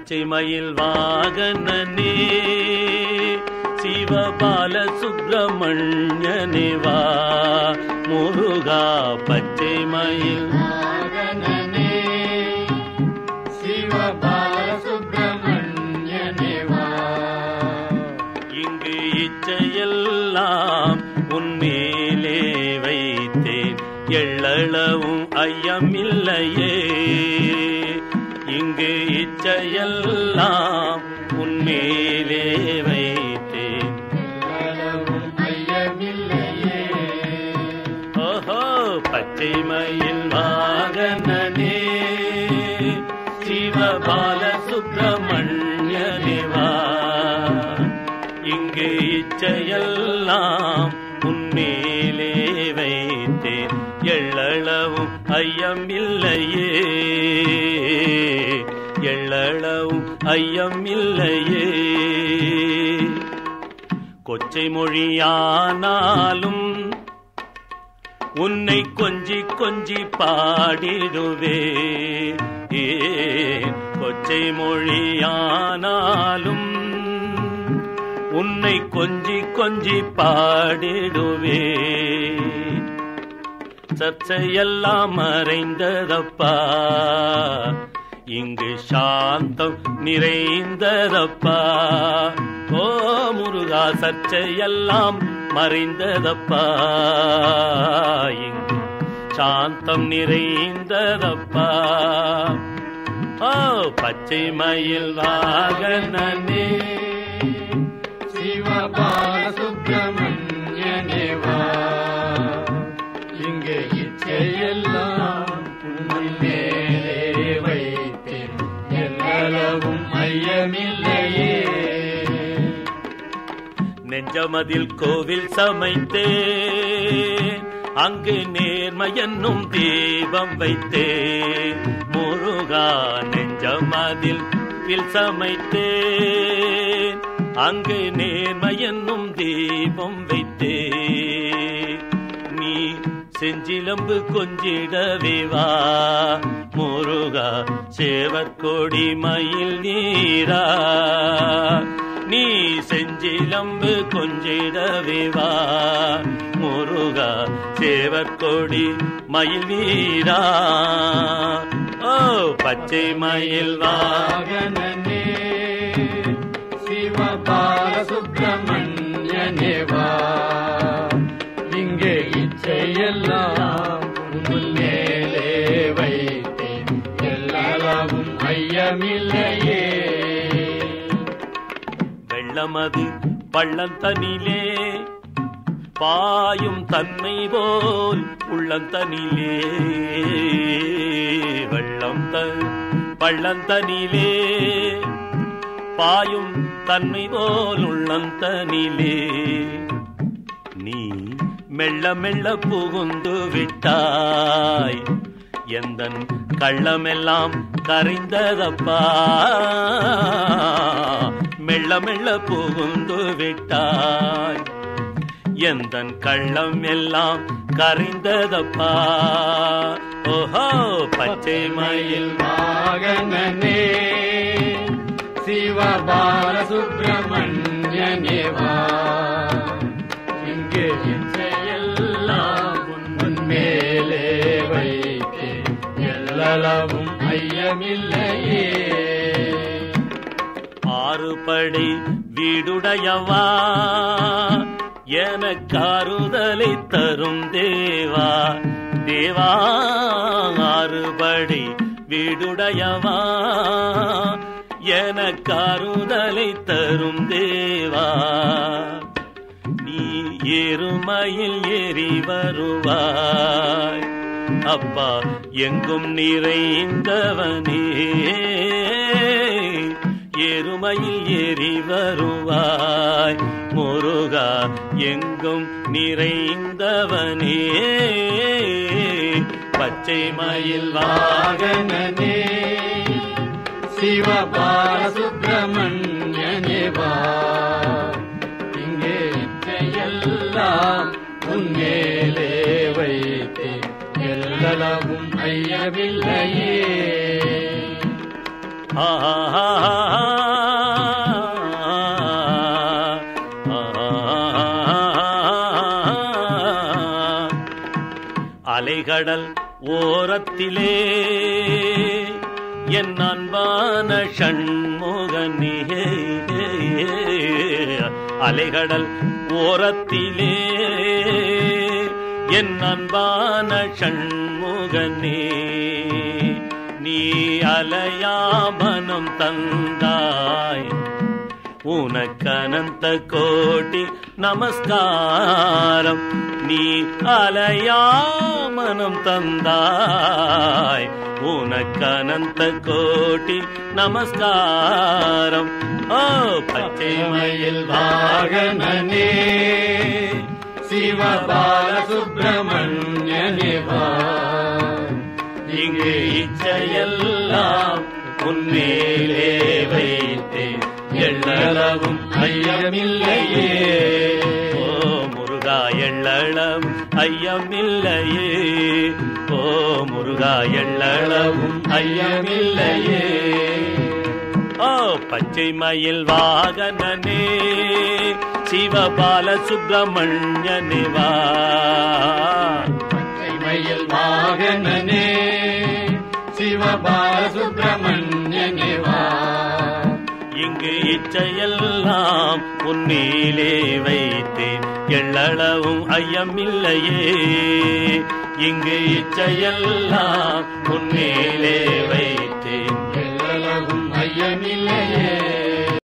பச்சை மயில் வாகனனே சிவபால சுப்பிரமணியனே வா முருகா பச்சை மயில் வாகனனே சிவபால சுப்பிரமணியனே வா இங்கு இச்சையெல்லாம் உன்மேலே வைத்தேன் எள்ளளவும் ஐயமில்லையே இங்கு இச்சையெல்லாம் உன்மேலே வைத்தேன் எல்லளவும் ஐயமில்லையே ஓஹோ பச்சை மயில் வாகனனே சிவபால சுப்பிரமணியனே வா இங்கு இச்சையெல்லாம் உன்மேலே வைத்தேன் எள்ளளவும் ஐயம் இல்லையே எள்ளளவும் ஐயம் இல்லையே கொச்சை மொழியானாலும் உன்னை கொஞ்சி கொஞ்சி பாடிடுவே ஏன் கொச்சை மொழியானாலும் உன்னை கொஞ்சி கொஞ்சி பாடிடுவே சர்ச்சையெல்லாம் மறைந்ததப்பா இங்கு சாந்தம் நிறைந்ததப்பா ஓ முருகா சர்ச்சையெல்லாம் மறைந்ததப்பா இங்கு சாந்தம் நிறைந்ததப்பா ஓ பச்சை மயில் வாகனனே சிவபால சுப்பிரமணியனே வா இங்கே இச்சையெல்லாம் உன் மேலே வைத்தேன் எல்லளவும் ஐயமில்லையே நெஞ்சமதில் கோவில் சமைத்தேன் அங்கு நேர்மை என்னும் தீபம் வைத்தேன் முருகா நெஞ்சமதில் வில் சமைத்தேன் அங்கு நேர்மை என்னும் தீபம் வைத்தேன் நீ செஞ்சிலம்பு கொஞ்சிடவே வா முருகா சேவற்கொடி மயில் நீரா நீ செஞ்சிலம்பு கொஞ்சிடவே வா முருகா சேவற்கொடி மயில் வீரா ஓ பச்சை மயில் வா வாகனனே சிவபால சுப்பிரமணியனே வா இங்கே இச்சையெல்லாம் உன் மேலே வைத்தேன் எல்லளவும் ஐயமில்லையே வெள்ளமது பள்ளந்தனிலே பாயும் தன்மை போல் உள்ளந்தனிலே வெள்ளம் த பள்ளந்தனிலே பாயும் தன்மை போல் உள்ளந்தனிலே நீ மெல்ல மெல்ல புகுந்து விட்டாய் எந்தன் கள்ளமெல்லாம் கரைந்ததப்பா மெல்ல மெல்ல புகுந்து விட்டாய் எந்தன் கள்ளம் எல்லாம் கரைந்ததப்பா ஓஹோ பச்சை மயில் வாகனனே சிவபால சுப்பிரமணியனே வா இங்கே இச்சையெல்லாம் உன் மேலே வைத்தேன் எல்லளவும் ஐயமில்லையே ஆறுபடை வீடுடையவா எனக்காறுதலை தரும் தேவா தேவா ஆறுபடை வீடுடையவா எனக்காறுதலை தரும் தேவா நீ எருமையில் ஏறி வருவாய் அப்பா எங்கும் நிறைந்தவனே எருமையில் ஏறி வருவாய் முருகா எங்கும் நிறைந்தவனே பச்சை மயில் வாகனனே சிவபால சுப்பிரமணியனே வா இங்கே இச்சையெல்லாம் உன் மேலே வைத்தேன் எல்லளவும் ஐயமில்லையே அலைகடல் ஓரத்திலே என் அன்பான ஷண்முகனே அலைகடல் ஓரத்திலே என் அன்பான ஷண்முகனே நீ அலையாமனம் தந்தாய் உனக்கனந்த கோட்டி நமஸ்காரம் நீ அலையாமனம் தந்தாய் உனக்கனந்த கோட்டி நமஸ்காரம் ஓ பச்சை மயில் வாகனனே சிவபால சுப்பிரமணியனே வா இங்கு இச்சையெல்லாம் உன்மேலே வைத்தேன் எள்ளளவும் ஐயமில்லையே ஓ முருகா எள்ளளவும் ஐயமில்லையே ஓ முருகா எள்ளளவும் ஐயமில்லையே ஓ பச்சை மயில் வாகனனே சிவபால சுப்பிரமணியனே வா மயில் வாகனனே சிவபால சுப்பிரமணியனே வா இங்கு இச்சையெல்லாம் உன்மேலே வைத்தேன் எள்ளளவும் ஐயமில்லையே இங்கு இச்சையெல்லாம் உன்மேலே வைத்தேன் எல்லளவும் ஐயமில்லையே